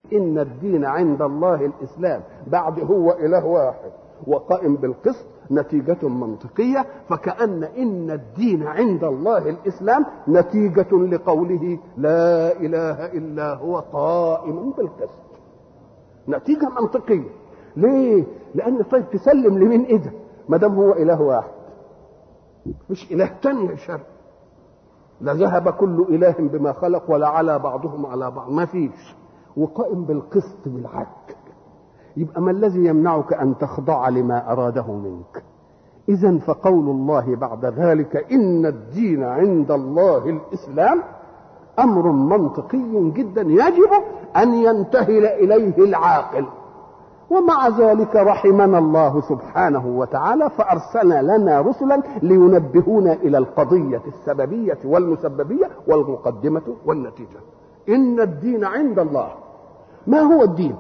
ان الدين عند الله الاسلام بعد هو اله واحد وقائم بالقسط نتيجة منطقية فكأن إن الدين عند الله الإسلام نتيجة لقوله لا إله إلا هو قائم بالقسط نتيجة منطقية ليه؟ لأن طيب تسلم لمين إذا؟ ما دام هو إله واحد مش إله تاني شر لذهب كل إله بما خلق ولا على بعضهم على بعض ما فيش وقائم بالقسط بالعدل يبقى ما الذي يمنعك أن تخضع لما أراده منك إذا فقول الله بعد ذلك إن الدين عند الله الإسلام أمر منطقي جدا يجب أن ينتهي إليه العاقل ومع ذلك رحمنا الله سبحانه وتعالى فأرسل لنا رسلا لينبهونا إلى القضية السببية والمسببية والمقدمة والنتيجة إن الدين عند الله ما هو الدين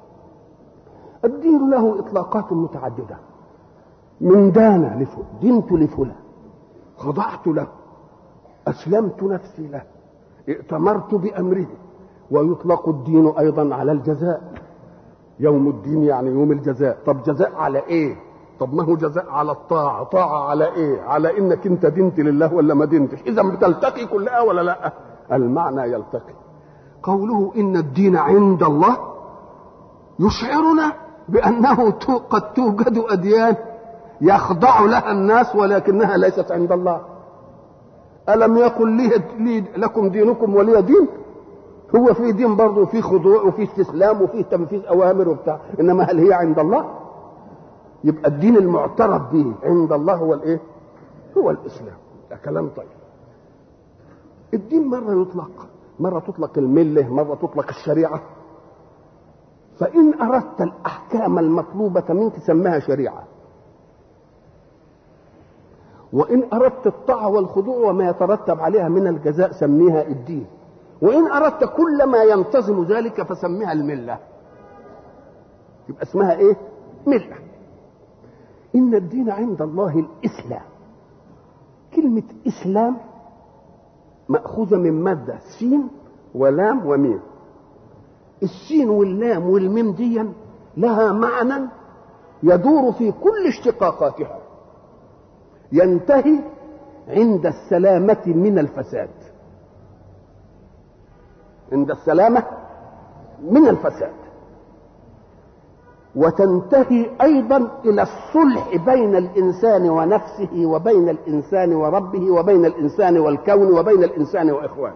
الدين له إطلاقات متعددة من دان لفلان دنت لفلان خضعت له أسلمت نفسي له ائتمرت بأمره ويطلق الدين أيضا على الجزاء يوم الدين يعني يوم الجزاء طب جزاء على ايه طب ما هو جزاء على الطاعة طاعة على ايه على انك انت دنت لله ولا ما دنتش اذا بتلتقي كلها ولا لا المعنى يلتقي قوله ان الدين عند الله يشعرنا بانه قد توجد اديان يخضع لها الناس ولكنها ليست عند الله الم يقل لي, لي لكم دينكم ولي دين هو في دين برضه وفي خضوع وفي استسلام وفي تنفيذ اوامر وبتاع انما هل هي عند الله يبقى الدين المعترف به عند الله هو الايه هو الاسلام ده كلام طيب الدين مره يطلق مره تطلق المله مره تطلق الشريعه فان اردت الاحكام المطلوبه منك سماها شريعه وان اردت الطاعه والخضوع وما يترتب عليها من الجزاء سميها الدين وإن أردت كل ما ينتظم ذلك فسميها الملة يبقى اسمها إيه؟ ملة إن الدين عند الله الإسلام كلمة إسلام مأخوذة من مادة سين ولام وميم السين واللام والميم دي لها معنى يدور في كل اشتقاقاتها ينتهي عند السلامة من الفساد عند السلامة من الفساد وتنتهي أيضا إلى الصلح بين الإنسان ونفسه وبين الإنسان وربه وبين الإنسان والكون وبين الإنسان وإخوانه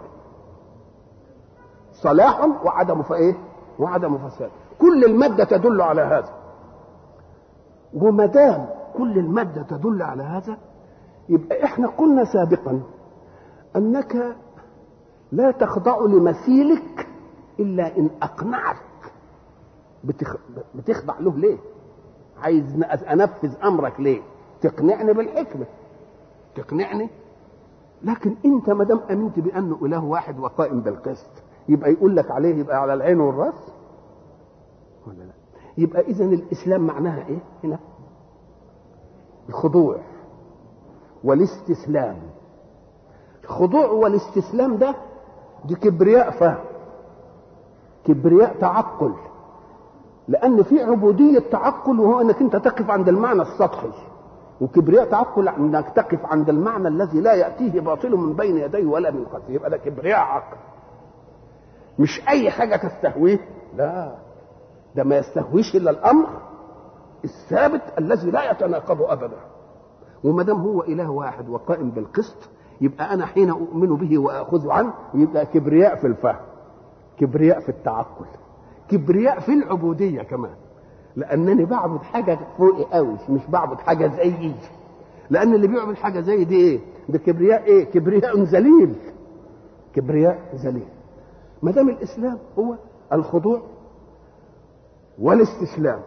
صلاح وعدم فإيه وعدم فساد كل المادة تدل على هذا وما دام كل المادة تدل على هذا يبقى احنا قلنا سابقا انك لا تخضع لمثيلك الا ان اقنعك بتخ... بتخضع له ليه عايز انفذ امرك ليه تقنعني بالحكمه تقنعني لكن انت ما دام امنت بانه اله واحد وقائم بالقسط يبقى يقول لك عليه يبقى على العين والراس ولا لا يبقى اذا الاسلام معناها ايه هنا الخضوع والاستسلام الخضوع والاستسلام ده دي كبرياء فهم كبرياء تعقل لان في عبوديه تعقل وهو انك انت تقف عند المعنى السطحي وكبرياء تعقل انك تقف عند المعنى الذي لا ياتيه باطل من بين يديه ولا من خلفه يبقى ده كبرياء عقل مش اي حاجه تستهويه لا ده ما يستهويش الا الامر الثابت الذي لا يتناقض ابدا وما دام هو اله واحد وقائم بالقسط يبقى انا حين اؤمن به واخذ عنه يبقى كبرياء في الفهم كبرياء في التعقل كبرياء في العبوديه كمان لانني بعبد حاجه فوقي قوي مش بعبد حاجه زيي لان اللي بيعبد حاجه زي دي ايه ده كبرياء ايه كبرياء ذليل كبرياء ذليل ما دام الاسلام هو الخضوع والاستسلام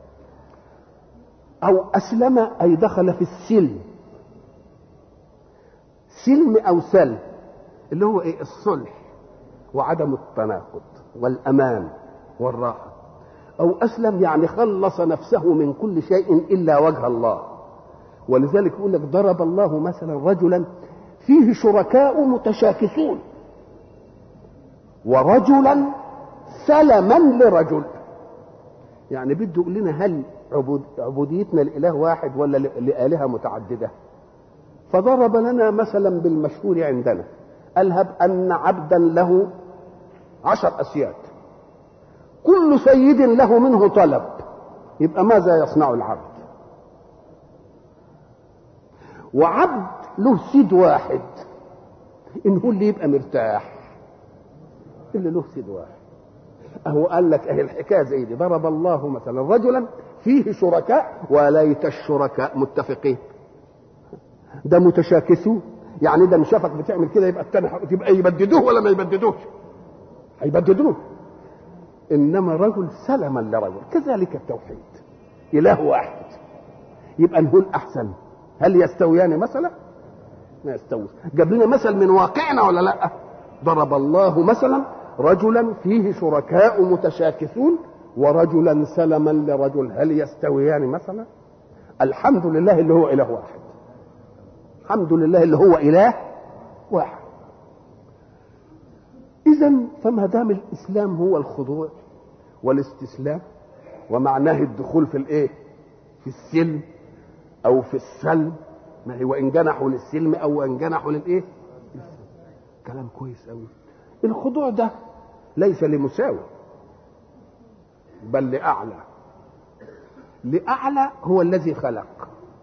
او اسلم اي دخل في السلم سلم او سلم اللي هو ايه الصلح وعدم التناقض والامان والراحه او اسلم يعني خلص نفسه من كل شيء الا وجه الله ولذلك يقول لك ضرب الله مثلا رجلا فيه شركاء متشاكسون ورجلا سلما لرجل يعني بده يقول لنا هل عبود عبوديتنا لإله واحد ولا لآلهة متعددة فضرب لنا مثلا بالمشهور عندنا ألهب أن عبدا له عشر أسياد كل سيد له منه طلب يبقى ماذا يصنع العبد وعبد له سيد واحد إن هو اللي يبقى مرتاح اللي له سيد واحد أهو قال لك أهي الحكاية زي دي ضرب الله مثلا رجلا فيه شركاء وليت الشركاء متفقين ده متشاكسون يعني ده مش شافك بتعمل كده يبقى التاني يبقى يبددوه ولا ما يبددوش هيبددوه انما رجل سلما لرجل كذلك التوحيد اله واحد يبقى نقول احسن هل يستويان مثلا ما يستويش جاب لنا مثل من واقعنا ولا لا ضرب الله مثلا رجلا فيه شركاء متشاكسون ورجلا سلما لرجل هل يستويان مثلا الحمد لله اللي هو اله واحد الحمد لله اللي هو اله واحد اذا فما دام الاسلام هو الخضوع والاستسلام ومعناه الدخول في الايه في السلم او في السلم ما هو ان جنحوا للسلم او ان جنحوا للايه كلام كويس قوي الخضوع ده ليس لمساوي بل لاعلى لاعلى هو الذي خلق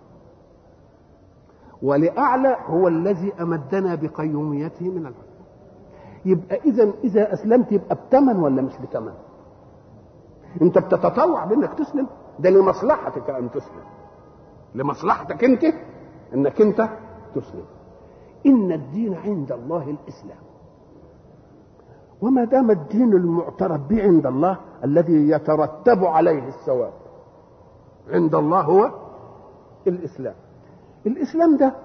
ولاعلى هو الذي امدنا بقيوميته من الحكم يبقى اذا اذا اسلمت يبقى بتمن ولا مش بتمن انت بتتطوع بانك تسلم ده لمصلحتك ان تسلم لمصلحتك انت انك انت تسلم ان الدين عند الله الاسلام وما دام الدين المعترف به عند الله الذي يترتب عليه الثواب عند الله هو الاسلام الاسلام ده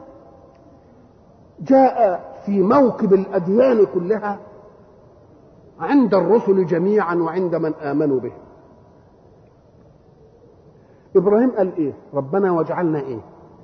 جاء في موكب الاديان كلها عند الرسل جميعا وعند من امنوا به ابراهيم قال ايه ربنا واجعلنا ايه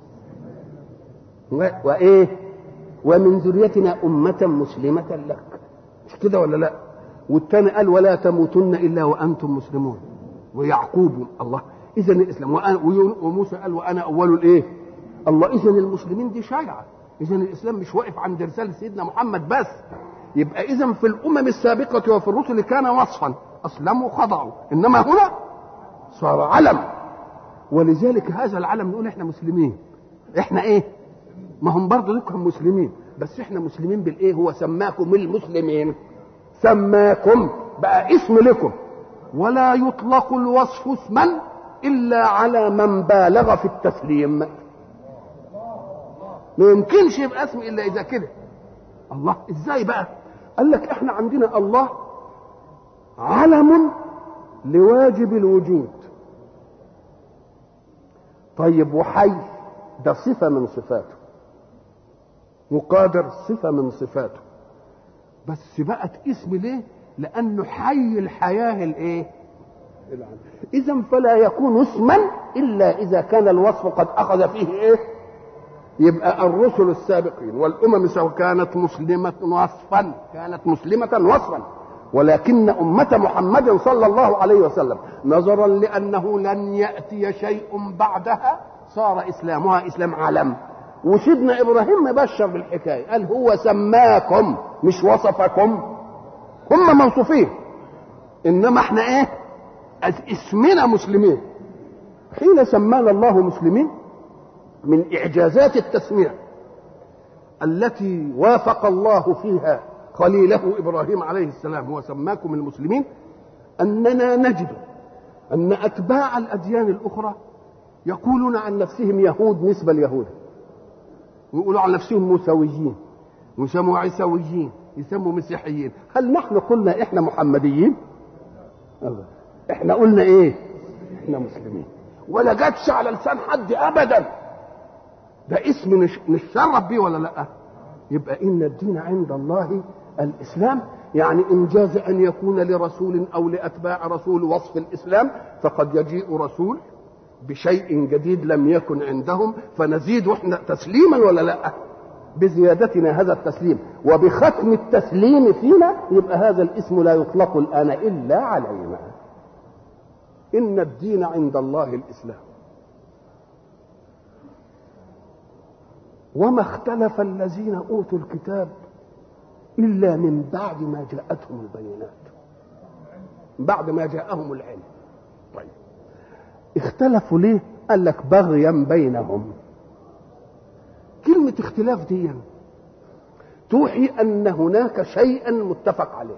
وايه ومن ذريتنا امه مسلمه لك مش كده ولا لا والثاني قال ولا تموتن الا وانتم مسلمون ويعقوب الله اذا الاسلام وموسى قال وانا اول الايه الله اذا المسلمين دي شيعه اذا الاسلام مش واقف عند رساله سيدنا محمد بس يبقى اذا في الامم السابقه وفي الرسل كان وصفا اسلموا خضعوا انما هنا صار علم ولذلك هذا العلم نقول احنا مسلمين احنا ايه ما هم برضه لكم مسلمين بس احنا مسلمين بالايه هو سماكم المسلمين سماكم بقى اسم لكم ولا يطلق الوصف اسما الا على من بالغ في التسليم ما يمكنش يبقى اسم الا اذا كده الله ازاي بقى قال لك احنا عندنا الله علم لواجب الوجود طيب وحي ده صفه من صفاته وقادر صفه من صفاته بس بقت اسم ليه لانه حي الحياه الايه اذا فلا يكون اسما الا اذا كان الوصف قد اخذ فيه ايه يبقى الرسل السابقين والامم سواء كانت مسلمه وصفا كانت مسلمه وصفا ولكن أمة محمد صلى الله عليه وسلم نظرا لأنه لن يأتي شيء بعدها صار إسلامها إسلام علم وسيدنا إبراهيم مبشر بالحكاية قال هو سماكم مش وصفكم هم موصوفين إنما احنا إيه اسمنا مسلمين حين سمانا الله مسلمين من إعجازات التسمية التي وافق الله فيها خليله ابراهيم عليه السلام هو سماكم المسلمين اننا نجد ان اتباع الاديان الاخرى يقولون عن نفسهم يهود نسبه اليهود ويقولوا عن نفسهم موسويين ويسموا عيسويين يسموا مسيحيين هل نحن قلنا احنا محمديين أبدا. احنا قلنا ايه احنا مسلمين ولا جاتش على لسان حد ابدا ده اسم نشرف بيه ولا لا يبقى ان الدين عند الله الاسلام يعني ان جاز ان يكون لرسول او لاتباع رسول وصف الاسلام فقد يجيء رسول بشيء جديد لم يكن عندهم فنزيد احنا تسليما ولا لا بزيادتنا هذا التسليم وبختم التسليم فينا يبقى هذا الاسم لا يطلق الآن إلا علينا إن الدين عند الله الإسلام وما اختلف الذين أوتوا الكتاب إلا من بعد ما جاءتهم البينات بعد ما جاءهم العلم طيب اختلفوا ليه قال لك بغيا بينهم كلمة اختلاف دي توحي أن هناك شيئا متفق عليه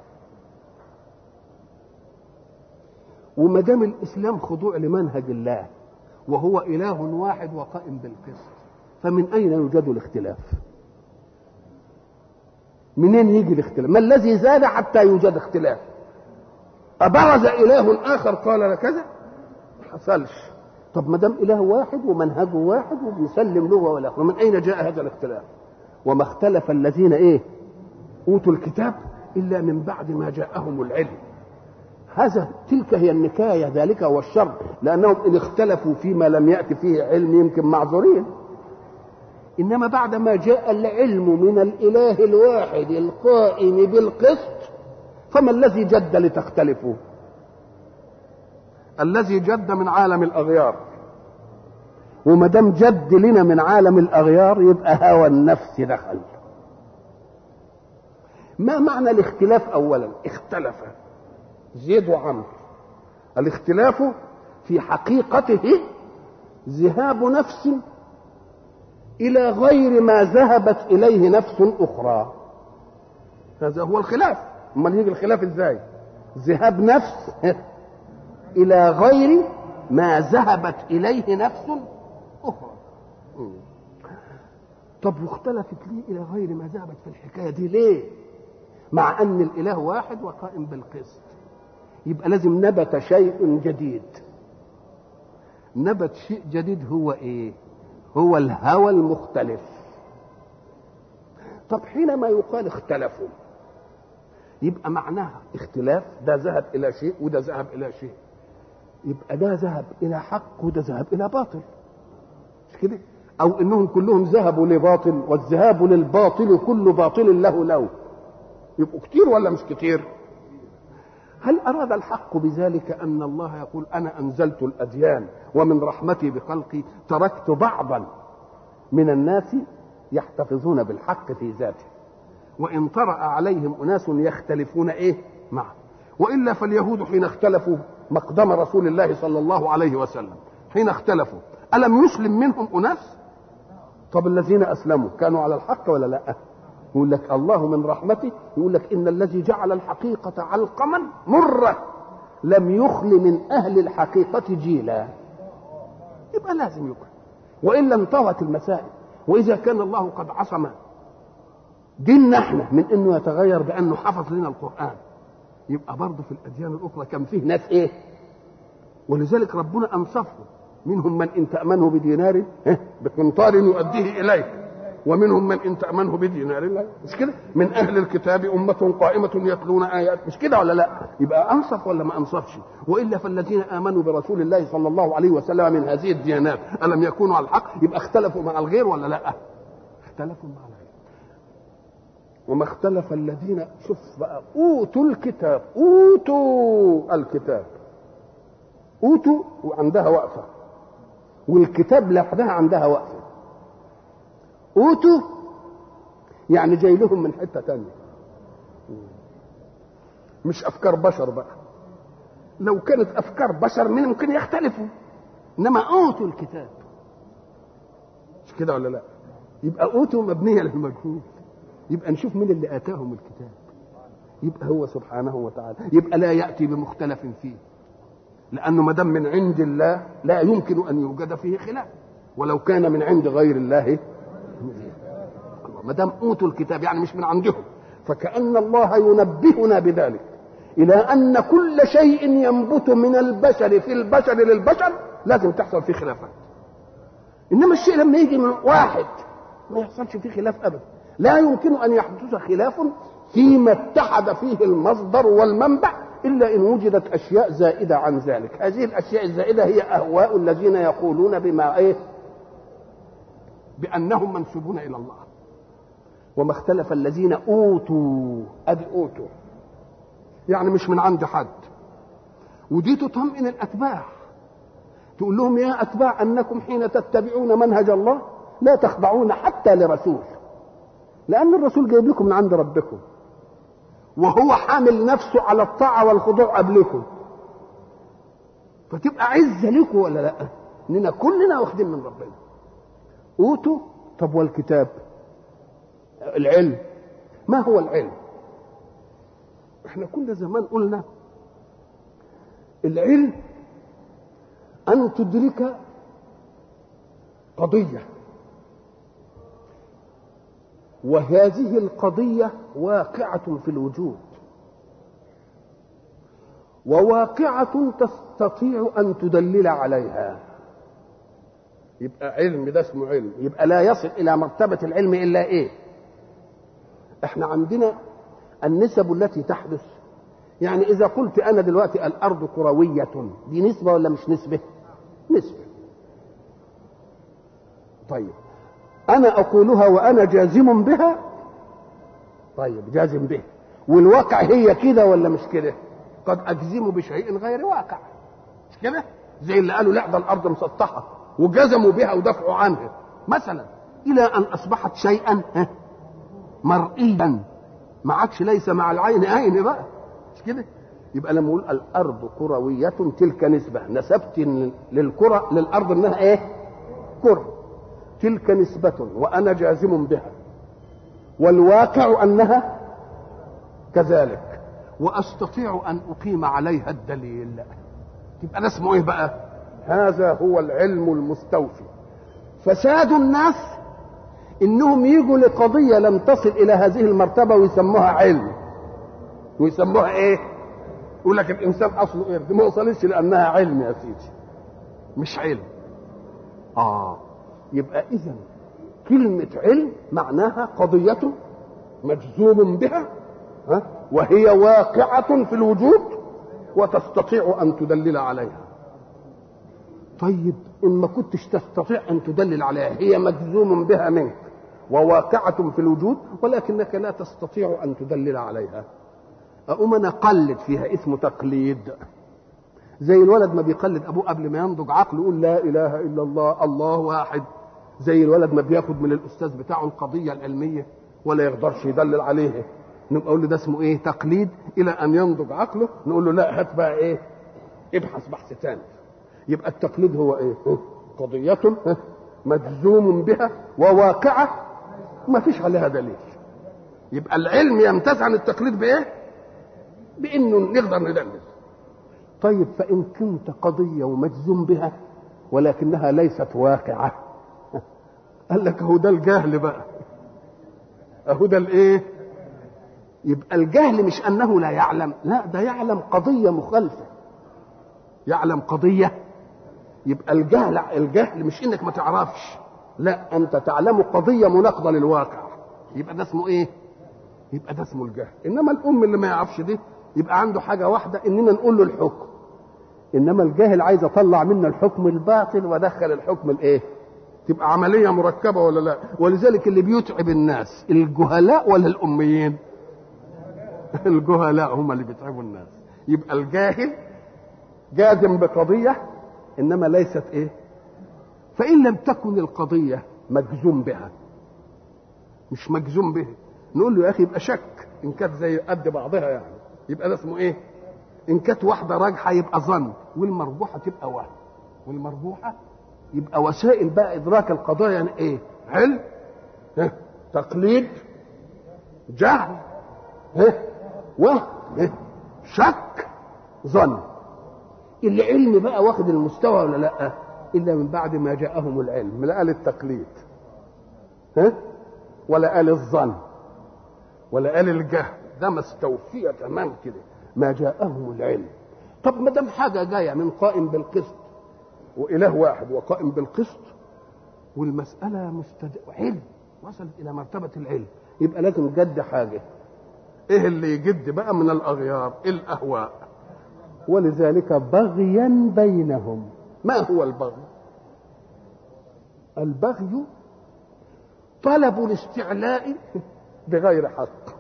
وما دام الإسلام خضوع لمنهج الله وهو إله واحد وقائم بالقسط فمن أين يوجد الاختلاف؟ منين يجي الاختلاف؟ ما الذي زاد حتى يوجد اختلاف؟ أبرز إله آخر قال كذا؟ ما حصلش طب ما دام اله واحد ومنهجه واحد وبيسلم له ولا ومن اين جاء هذا الاختلاف وما اختلف الذين ايه اوتوا الكتاب الا من بعد ما جاءهم العلم هذا تلك هي النكايه ذلك هو الشر لانهم ان اختلفوا فيما لم يات فيه علم يمكن معذورين انما بعد ما جاء العلم من الاله الواحد القائم بالقسط فما الذي جد لتختلفوا الذي جد من عالم الاغيار وما دام جد لنا من عالم الاغيار يبقى هوى النفس دخل ما معنى الاختلاف اولا اختلف زيد وعمرو الاختلاف في حقيقته ذهاب نفس الى غير ما ذهبت اليه نفس اخرى هذا هو الخلاف امال يجي الخلاف ازاي ذهاب نفس الى غير ما ذهبت اليه نفس اخرى طب واختلفت ليه الى غير ما ذهبت في الحكايه دي ليه مع ان الاله واحد وقائم بالقسط يبقى لازم نبت شيء جديد نبت شيء جديد هو ايه هو الهوى المختلف طب حينما يقال اختلفوا يبقى معناها اختلاف ده ذهب الى شيء وده ذهب الى شيء يبقى ده ذهب الى حق وده ذهب الى باطل مش كده او انهم كلهم ذهبوا لباطل والذهاب للباطل كل باطل له لو يبقوا كتير ولا مش كتير هل اراد الحق بذلك ان الله يقول انا انزلت الاديان ومن رحمتي بخلقي تركت بعضا من الناس يحتفظون بالحق في ذاته وان طرا عليهم اناس يختلفون ايه معه والا فاليهود حين اختلفوا مقدم رسول الله صلى الله عليه وسلم حين اختلفوا الم يسلم منهم اناس طب الذين اسلموا كانوا على الحق ولا لا يقول لك الله من رحمته يقول لك ان الذي جعل الحقيقه علقما مره لم يخل من اهل الحقيقه جيلا يبقى لازم يكون والا انطوت المسائل واذا كان الله قد عصم ديننا احنا من انه يتغير بانه حفظ لنا القران يبقى برضه في الاديان الاخرى كان فيه ناس ايه ولذلك ربنا انصفهم منهم من ان تامنه بدينار بقنطار يؤديه اليك ومنهم من ان تامنه بدينار لا مش كده من اهل الكتاب امه قائمه يتلون ايات مش كده ولا لا يبقى انصف ولا ما انصفش والا فالذين امنوا برسول الله صلى الله عليه وسلم من هذه الديانات الم يكونوا على الحق يبقى اختلفوا مع الغير ولا لا اختلفوا مع الغير وما اختلف الذين شوف بقى اوتوا الكتاب اوتوا الكتاب اوتوا وعندها وقفه والكتاب لوحدها عندها وقفه اوتوا يعني جاي لهم من حته تانية مش افكار بشر بقى لو كانت افكار بشر من ممكن يختلفوا انما اوتوا الكتاب مش كده ولا لا يبقى اوتوا مبنيه للمجهول يبقى نشوف مين اللي اتاهم الكتاب يبقى هو سبحانه وتعالى يبقى لا ياتي بمختلف فيه لانه ما دام من عند الله لا يمكن ان يوجد فيه خلاف ولو كان من عند غير الله ما دام اوتوا الكتاب يعني مش من عندهم فكأن الله ينبهنا بذلك إلى أن كل شيء ينبت من البشر في البشر للبشر لازم تحصل فيه خلافات إنما الشيء لما يجي من واحد ما يحصلش فيه خلاف أبدا لا يمكن أن يحدث خلاف فيما اتحد فيه المصدر والمنبع إلا إن وجدت أشياء زائدة عن ذلك هذه الأشياء الزائدة هي أهواء الذين يقولون بما إيه بأنهم منسوبون إلى الله وما اختلف الذين اوتوا ادي اوتوا يعني مش من عند حد ودي تطمئن الاتباع تقول لهم يا اتباع انكم حين تتبعون منهج الله لا تخضعون حتى لرسول لان الرسول جايب لكم من عند ربكم وهو حامل نفسه على الطاعه والخضوع قبلكم فتبقى عزه لكم ولا لا اننا كلنا واخدين من ربنا اوتوا طب والكتاب العلم ما هو العلم احنا كل زمان قلنا العلم ان تدرك قضيه وهذه القضيه واقعه في الوجود وواقعه تستطيع ان تدلل عليها يبقى علم ده اسمه علم يبقى لا يصل الى مرتبه العلم الا ايه احنا عندنا النسب التي تحدث يعني اذا قلت انا دلوقتي الارض كرويه دي نسبه ولا مش نسبه نسبه طيب انا اقولها وانا جازم بها طيب جازم به والواقع هي كده ولا مش كده قد اجزم بشيء غير واقع مش كده زي اللي قالوا لا ده الارض مسطحه وجزموا بها ودافعوا عنها مثلا الى ان اصبحت شيئا مرئيا ما عادش ليس مع العين عين بقى مش كده يبقى لما اقول الارض كرويه تلك نسبه نسبت للكره للارض انها ايه كره تلك نسبه وانا جازم بها والواقع انها كذلك واستطيع ان اقيم عليها الدليل يبقى ده اسمه ايه بقى هذا هو العلم المستوفي فساد الناس انهم يجوا لقضيه لم تصل الى هذه المرتبه ويسموها علم ويسموها ايه يقول لك الانسان اصله ايه دي ما وصلتش لانها علم يا سيدي مش علم اه يبقى اذا كلمه علم معناها قضيه مجزوم بها ها وهي واقعه في الوجود وتستطيع ان تدلل عليها طيب ان ما كنتش تستطيع ان تدلل عليها هي مجزوم بها منك وواقعة في الوجود ولكنك لا تستطيع أن تدلل عليها أقوم أنا أقلد فيها اسمه تقليد زي الولد ما بيقلد أبوه قبل ما ينضج عقله يقول لا إله إلا الله الله واحد زي الولد ما بياخد من الأستاذ بتاعه القضية العلمية ولا يقدرش يدلل عليها نبقى نقول له ده اسمه ايه تقليد الى ان ينضج عقله نقول له لا هات بقى ايه ابحث بحث ثاني يبقى التقليد هو ايه قضية مجزوم بها وواقعة ما فيش عليها دليل يبقى العلم يمتاز عن التقليد بايه بانه نقدر ندلل طيب فان كنت قضية ومجزوم بها ولكنها ليست واقعة قال لك اهو ده الجهل بقى اهو ده الايه يبقى الجهل مش انه لا يعلم لا ده يعلم قضية مخالفة يعلم قضية يبقى الجهل الجهل مش انك ما تعرفش لا انت تعلم قضيه مناقضه للواقع يبقى ده اسمه ايه يبقى ده اسمه الجهل انما الام اللي ما يعرفش دي يبقى عنده حاجه واحده اننا نقول له الحكم انما الجاهل عايز اطلع منا الحكم الباطل وادخل الحكم الايه تبقى عمليه مركبه ولا لا ولذلك اللي بيتعب الناس الجهلاء ولا الاميين الجهلاء هم اللي بيتعبوا الناس يبقى الجاهل جازم بقضيه انما ليست ايه فان لم تكن القضيه مجزوم بها مش مجزوم به نقول له يا اخي يبقى شك ان كانت زي قد بعضها يعني يبقى ده اسمه ايه ان كانت واحده راجحه يبقى ظن والمربوحه تبقى وهم والمربوحه يبقى وسائل بقى ادراك القضايا يعني ايه علم ها تقليد جهل ها وهم ها شك ظن العلم بقى واخد المستوى ولا لا الا من بعد ما جاءهم العلم لا قال التقليد ها ولا قال الظن ولا قال الجهل ده مستوفية تمام كده ما جاءهم العلم طب ما دام حاجة جاية من قائم بالقسط وإله واحد وقائم بالقسط والمسألة مستد... علم وصلت إلى مرتبة العلم يبقى لازم جد حاجة إيه اللي يجد بقى من الأغيار الأهواء ولذلك بغيا بينهم ما هو البغي البغي طلب الاستعلاء بغير حق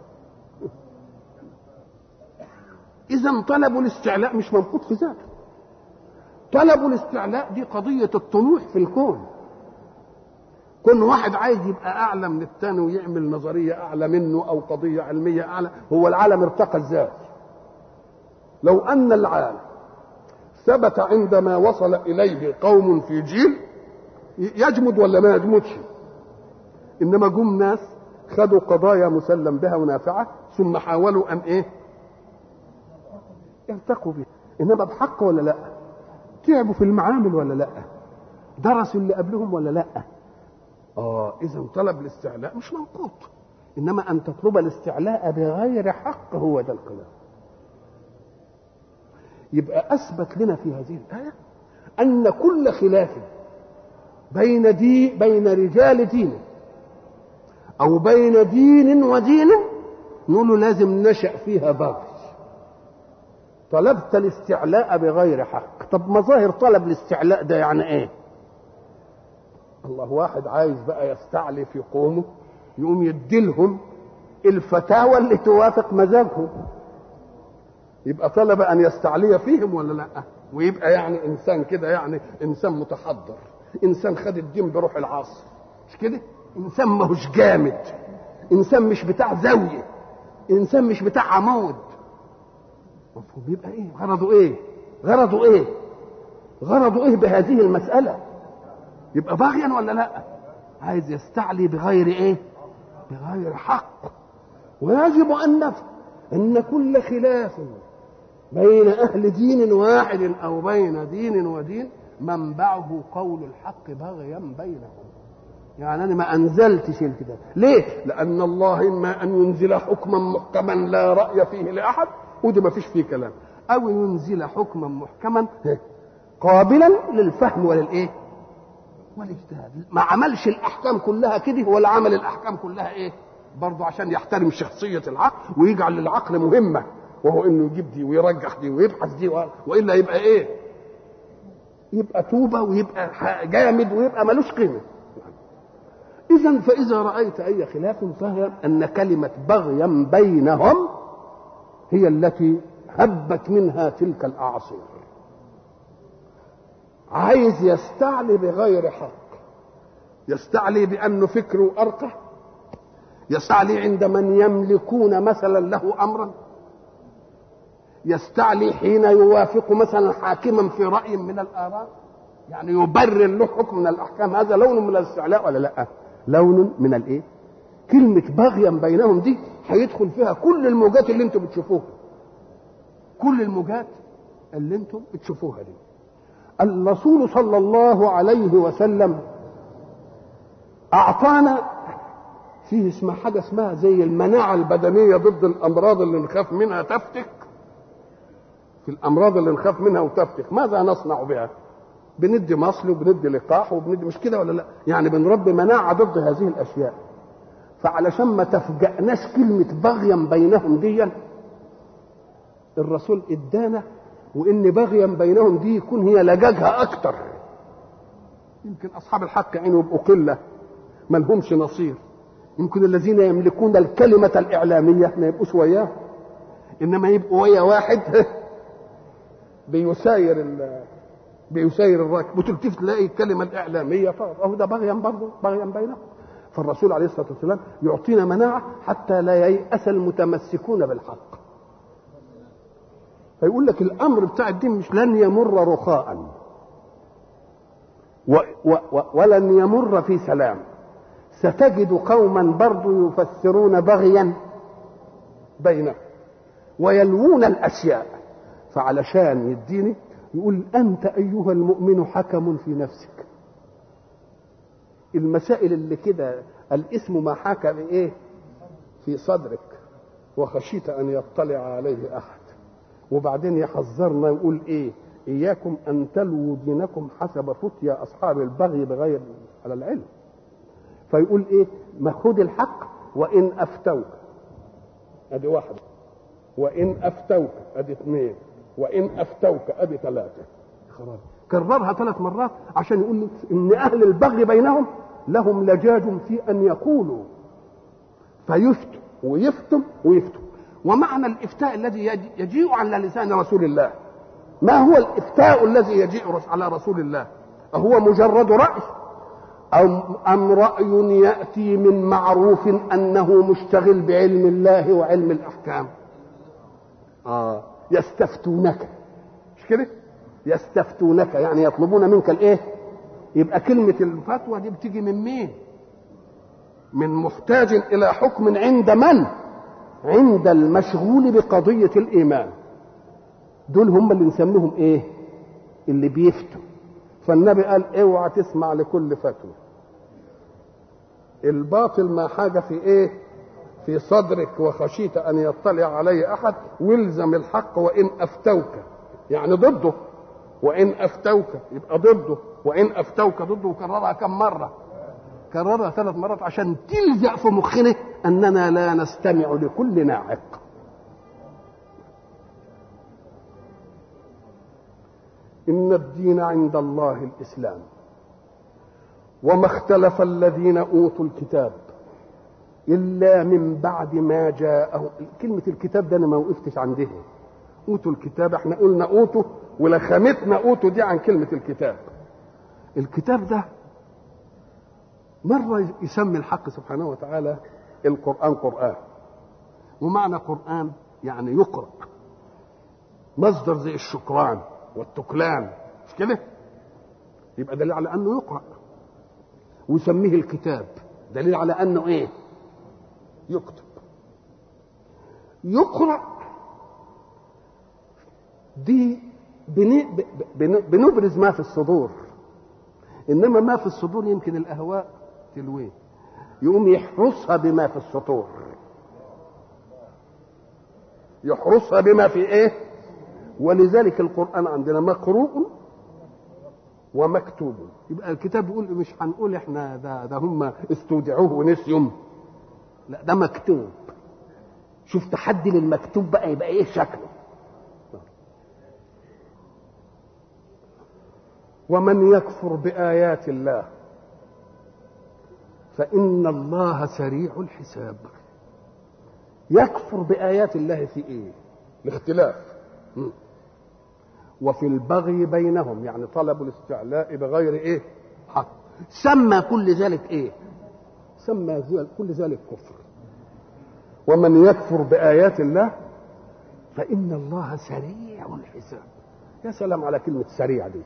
اذا طلب الاستعلاء مش منقوط في ذاته طلب الاستعلاء دي قضيه الطموح في الكون كل واحد عايز يبقى اعلى من الثاني ويعمل نظريه اعلى منه او قضيه علميه اعلى هو العالم ارتقى ازاي لو ان العالم ثبت عندما وصل اليه قوم في جيل يجمد ولا ما يجمدش انما جم ناس خدوا قضايا مسلم بها ونافعه ثم حاولوا ان ايه يرتقوا بها انما بحق ولا لا تعبوا في المعامل ولا لا درسوا اللي قبلهم ولا لا اه اذا طلب الاستعلاء مش منقوط انما ان تطلب الاستعلاء بغير حق هو ده القيام يبقى اثبت لنا في هذه الايه ان كل خلاف بين دي بين رجال دين او بين دين ودين نقول له لازم نشا فيها بغي طلبت الاستعلاء بغير حق طب مظاهر طلب الاستعلاء ده يعني ايه الله واحد عايز بقى يستعلي في قومه يقوم يديلهم الفتاوى اللي توافق مزاجهم يبقى طلب ان يستعلي فيهم ولا لا ويبقى يعني انسان كده يعني انسان متحضر انسان خد الدين بروح العصر مش كده انسان ماهوش جامد انسان مش بتاع زاويه انسان مش بتاع عمود مفهوم يبقى ايه غرضه ايه غرضه ايه غرضه ايه بهذه المساله يبقى باغيا ولا لا عايز يستعلي بغير ايه بغير حق ويجب ان نفهم ان كل خلاف بين اهل دين واحد او بين دين ودين منبعه قول الحق بغيا بينهم يعني انا ما انزلتش الكتاب ليه لان الله اما ان ينزل حكما محكما لا راي فيه لاحد ودي ما فيش فيه كلام او ينزل حكما محكما قابلا للفهم وللايه والاجتهاد ما عملش الاحكام كلها كده ولا عمل الاحكام كلها ايه برضه عشان يحترم شخصيه العقل ويجعل للعقل مهمه وهو انه يجيب دي ويرجح دي ويبحث دي والا يبقى ايه يبقى توبه ويبقى جامد ويبقى ملوش قيمه اذا فاذا رايت اي خلاف فاعلم ان كلمه بغيا بينهم هي التي هبت منها تلك الاعاصير عايز يستعلي بغير حق يستعلي بأنه فكره أرقى يستعلي عند من يملكون مثلا له أمرا يستعلي حين يوافق مثلا حاكما في رأي من الآراء يعني يبرر له حكم من الأحكام هذا لون من الاستعلاء ولا لا لون من الإيه كلمة بغيا بينهم دي هيدخل فيها كل الموجات اللي انتم بتشوفوها كل الموجات اللي انتم بتشوفوها دي الرسول صلى الله عليه وسلم اعطانا فيه اسمها حاجه اسمها زي المناعه البدنيه ضد الامراض اللي نخاف منها تفتك في الامراض اللي نخاف منها وتفتك ماذا نصنع بها بندي مصل وبندي لقاح وبندي مش كده ولا لا يعني بنربي مناعه ضد هذه الاشياء فعلشان ما تفجأناش كلمة بغيا بينهم ديا الرسول ادانا وان بغيا بينهم دي يكون هي لجاجها اكتر يمكن اصحاب الحق عينه يبقوا قله ما لهمش نصير يمكن الذين يملكون الكلمه الاعلاميه ما يبقوش وياه انما يبقوا ويا واحد بيساير ال بيساير الراكب وتلتف تلاقي الكلمه الاعلاميه فهو ده بغيا برضه بغيا بينهم فالرسول عليه الصلاه والسلام يعطينا مناعه حتى لا ييأس المتمسكون بالحق فيقول لك الامر بتاع الدين مش لن يمر رخاء و و و ولن يمر في سلام ستجد قوما برضو يفسرون بغيا بينهم ويلوون الاشياء فعلشان يديني يقول انت ايها المؤمن حكم في نفسك المسائل اللي كده الاسم ما حكى بايه في صدرك وخشيت ان يطلع عليه احد وبعدين يحذرنا يقول ايه اياكم ان تلووا دينكم حسب فتيا اصحاب البغي بغير على العلم فيقول ايه ما خذ الحق وان افتوك ادي واحده وان افتوك ادي اثنين وان افتوك ادي ثلاثه خلاص كررها ثلاث مرات عشان يقول ان اهل البغي بينهم لهم لجاج في ان يقولوا فيفتوا ويفتم ويفتوا ومعنى الافتاء الذي يجيء على لسان رسول الله ما هو الافتاء الذي يجيء على رسول الله أهو مجرد رأي أو أم رأي يأتي من معروف أنه مشتغل بعلم الله وعلم الأحكام آه يستفتونك مش كده يستفتونك يعني يطلبون منك الايه يبقى كلمة الفتوى دي بتيجي من مين من محتاج إلى حكم عند من عند المشغول بقضية الإيمان دول هم اللي نسميهم ايه اللي بيفتوا فالنبي قال اوعى تسمع لكل فتوى الباطل ما حاجة في ايه في صدرك وخشيت ان يطلع عليه احد والزم الحق وان افتوك يعني ضده وان افتوك يبقى ضده وان افتوك ضده وكررها كم مره كررها ثلاث مرات عشان تلزق في مخنا اننا لا نستمع لكل ناعق ان الدين عند الله الاسلام وما اختلف الذين اوتوا الكتاب الا من بعد ما جاءه كلمه الكتاب ده انا ما وقفتش عندها اوتوا الكتاب احنا قلنا اوتوا ولخمتنا اوتوا دي عن كلمه الكتاب الكتاب ده مره يسمي الحق سبحانه وتعالى القران قران ومعنى قران يعني يقرا مصدر زي الشكران والتكلان مش كده يبقى دليل على انه يقرا ويسميه الكتاب دليل على انه ايه يكتب يقرا دي بنبرز ما في الصدور انما ما في الصدور يمكن الاهواء تلويه يقوم يحرسها بما في السطور يحرسها بما في ايه ولذلك القرآن عندنا مقروء ومكتوب يبقى الكتاب بيقول مش هنقول احنا ده ده هم استودعوه ونسيهم لا ده مكتوب شوف تحدي للمكتوب بقى يبقى ايه شكله ومن يكفر بآيات الله فإن الله سريع الحساب يكفر بآيات الله في إيه؟ الاختلاف وفي البغي بينهم يعني طلب الاستعلاء بغير ايه حق سمى كل ذلك ايه سمى كل ذلك كفر ومن يكفر بآيات الله فإن الله سريع الحساب يا سلام على كلمة سريع دي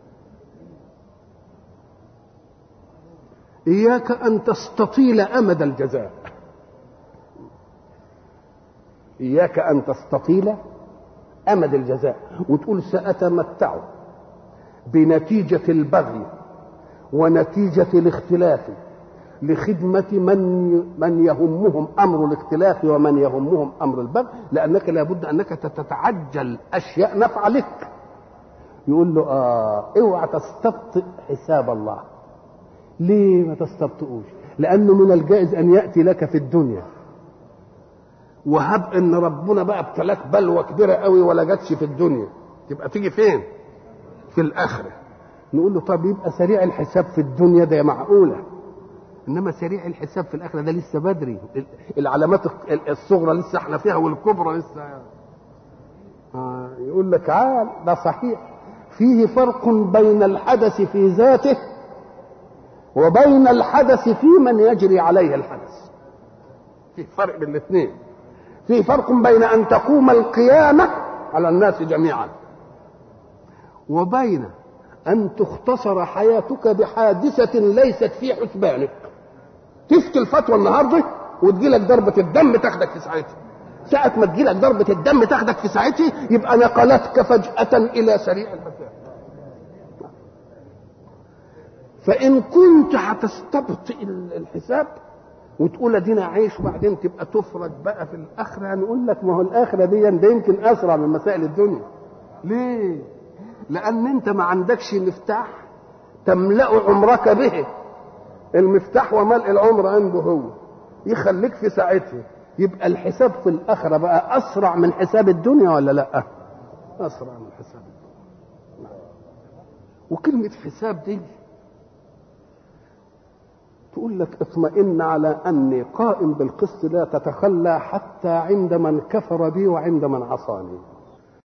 إياك أن تستطيل أمد الجزاء إياك أن تستطيل أمد الجزاء وتقول سأتمتع بنتيجة البغي ونتيجة الاختلاف لخدمة من من يهمهم أمر الاختلاف ومن يهمهم أمر البغي لأنك لابد أنك تتعجل أشياء نفع لك يقول له آه اوعى تستبطئ حساب الله ليه ما تستبطئوش لأنه من الجائز أن يأتي لك في الدنيا وهب ان ربنا بقى ابتلاك بلوى كبيره قوي ولا جاتش في الدنيا تبقى تيجي فين في الاخره نقول له طب يبقى سريع الحساب في الدنيا ده معقوله انما سريع الحساب في الاخره ده لسه بدري العلامات الصغرى لسه احنا فيها والكبرى لسه آه يقول لك عال ده صحيح فيه فرق بين الحدث في ذاته وبين الحدث في من يجري عليه الحدث في فرق بين الاثنين في فرق بين ان تقوم القيامه على الناس جميعا وبين ان تختصر حياتك بحادثه ليست في حسبانك تفتي الفتوى النهارده وتجيلك ضربه الدم تاخدك في ساعتها ساعة ما تجيلك ضربة الدم تاخدك في ساعتها يبقى نقلتك فجأة إلى سريع الحساب فإن كنت هتستبطئ الحساب وتقول ادينا عيش وبعدين تبقى تفرج بقى في الاخره نقول لك ما هو الاخره دي ده يمكن اسرع من مسائل الدنيا ليه لان انت ما عندكش مفتاح تملا عمرك به المفتاح وملء العمر عنده هو يخليك في ساعتها يبقى الحساب في الاخره بقى اسرع من حساب الدنيا ولا لا اسرع من حساب الدنيا وكلمه حساب دي تقول لك اطمئن على اني قائم بالقسط لا تتخلى حتى عند من كفر بي وعند من عصاني